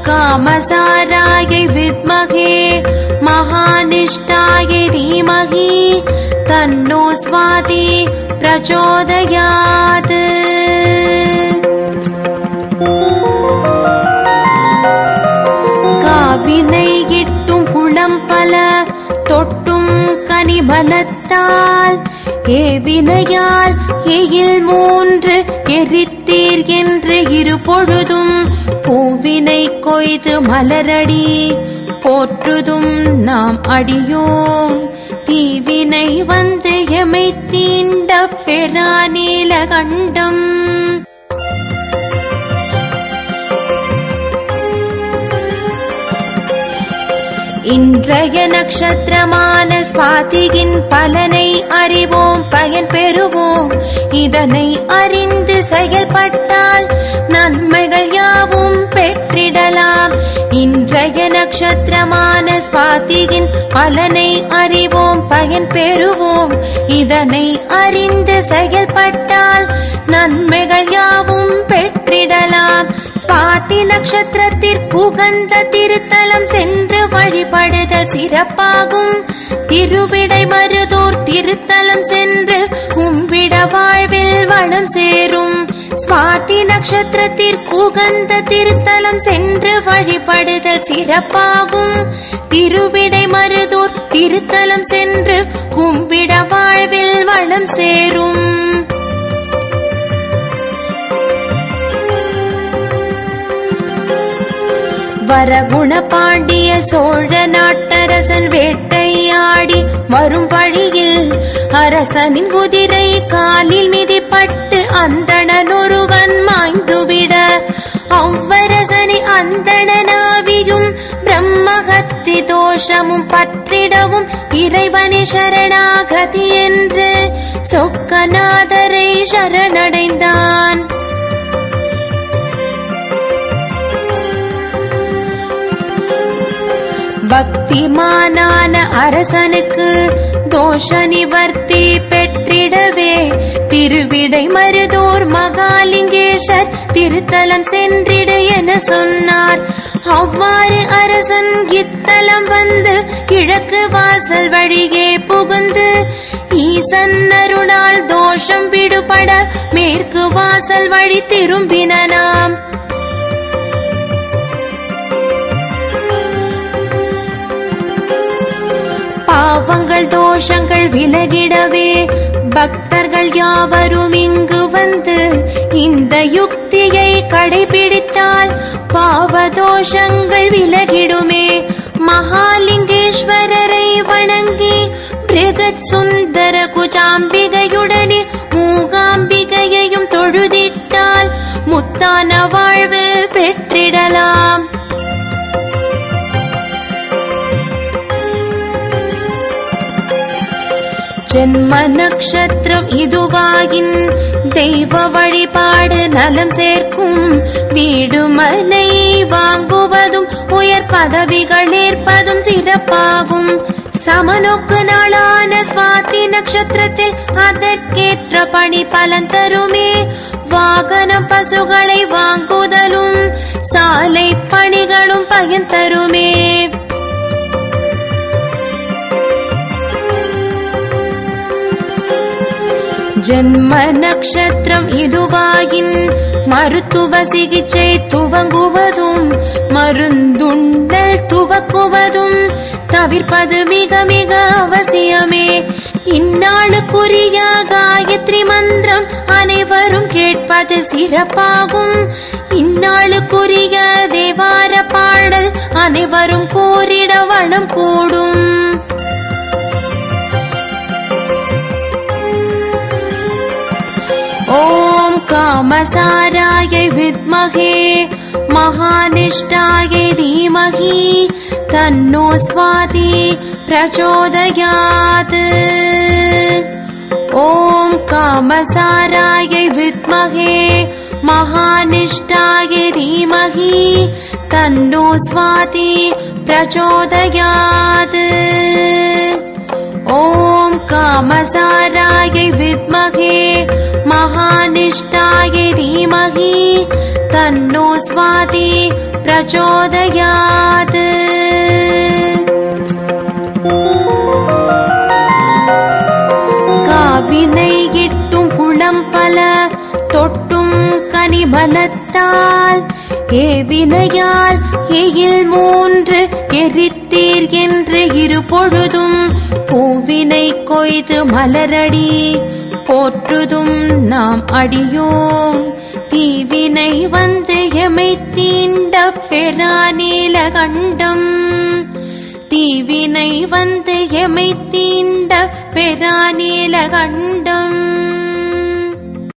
कामसारायै विद्महे महानिष्ठायै धीमहि तन्नो स्वाति प्रचोदयात् காவினை இட்டும் குளம் பல தொட்டும் கனிமலத்தால் ஏவினையால் எயில் மூன்று எரித்தீர் என்று இரு பொழுதும் பூவினை கொய்து மலரடி போற்றுதும் நாம் அடியோம் தீவினை வந்து எமை தீண்ட பெறாநீல கண்டம் இன்றைய நட்சத்திரமான சுவாதியின் பலனை அறிவோம் பயன் பெறுவோம் இதனை அறிந்து செயல்பட்டால் நன்மைகள் யாவும் பெற்றிடலாம் இன்றைய நட்சத்திரமான சுவாதியின் பலனை அறிவோம் பயன் பெறுவோம் இதனை அறிந்து செயல்பட்டால் நன்மைகள் யாவும் பெற்றிடலாம் சுவாதி நட்சத்திரத்திற்கு உகந்த திருத்தலம் சென்று வழிபடுதல் சிறப்பாகும் திருவிடை மருதூர் திருத்தலம் சென்று கும்பிட வாழ்வில் வளம் சேரும் சுவாதி நட்சத்திரத்திற்கு உகந்த திருத்தலம் சென்று வழிபடுதல் சிறப்பாகும் திருவிடை மருதூர் திருத்தலம் சென்று கும்பிட வாழ்வில் வளம் சேரும் வரகுண பாண்டிய சோழ நாட்டரசன் வேட்டையாடி வரும் வழியில் அரசனின் குதிரை காலில் மிதிப்பட்டு அந்தணன் ஒருவன் மாய்ந்துவிட அவ்வரசனை அந்தணனாவியும் பிரம்மஹத்தி தோஷமும் பற்றிடவும் இறைவனை சரணாகதி என்று சொக்கநாதரை சரணடைந்தான் பக்திமானான அரசனுக்கு தோஷ நிவர்த்தி பெற்றிடவே திருவிடை மருதோர் மகாலிங்கேஷர் திருத்தலம் சென்றிடு என சொன்னார் அவ்வாறு அரசன் இத்தலம் வந்து கிழக்கு வாசல் வழியே புகுந்து ஈசன் அருளால் தோஷம் விடுபட மேற்கு வாசல் வழி திரும்பினாம் பாவங்கள் தோஷங்கள் விலகிடவே பக்தர்கள் யாவரும் இங்கு வந்து இந்த யுக்தியை கடைபிடித்தால் பாவ தோஷங்கள் விலகிடுமே மகாலிங்கேஸ்வரரை வணங்கி பிருகத் சுந்தர குஜாம்பிகையுடனே மூகாம்பிகையையும் தொழுதிட்டால் முத்தான வாழ்வு பெற்றிடலாம் ஜென்ம நட்சத்திரம் இதுவாகின் தெய்வ வழிபாடு நலம் சேர்க்கும் வீடு மனை வாங்குவதும் உயர் பதவிகள் ஏற்பதும் சிறப்பாகும் சமநோக்கு நாளான சுவாதி நட்சத்திரத்தில் அதற்கேற்ற பணி பலன் தருமே வாகன பசுகளை வாங்குதலும் சாலை பணிகளும் பயன் தருமே ஜென்ம நட்சத்திரம் இதுவாகின் மருத்துவ சிகிச்சை துவங்குவதும் மருந்துண்டல் துவக்குவதும் தவிர்ப்பது மிக மிக அவசியமே இந்நாளுக்குரிய காயத்ரி மந்திரம் அனைவரும் கேட்பது சிறப்பாகும் இந்நாளுக்குரிய தேவார பாடல் அனைவரும் கோரிட வளம் கூடும் ॐ कामसाराय विद्महे महानिष्ठाय धीमहि तन्नो स्वाति प्रचोदयात् ॐ कामसाराय विद्महे महानिष्ठाय धीमहि तन्नो स्वाति प्रचोदयात् ॐ कामसाराय विद्महे महानिष्ठाय धीमहि तन्नो स्वाति प्रचोदयात् பிரச்சோதயாது காவினை இட்டும் குளம் பல தொட்டும் கனிமலத்தால் ஏவினையால் எயில் மூன்று எரித்தீர் என்று இரு பொழுதும் பூவினை கொய்து மலரடி போற்றுதும் நாம் அடியோம் தீவினை வந்து எமை தீண்ட பெறாநீல கண்டம் தீவினை வந்து எமை தீண்ட பெறாநீல கண்டம்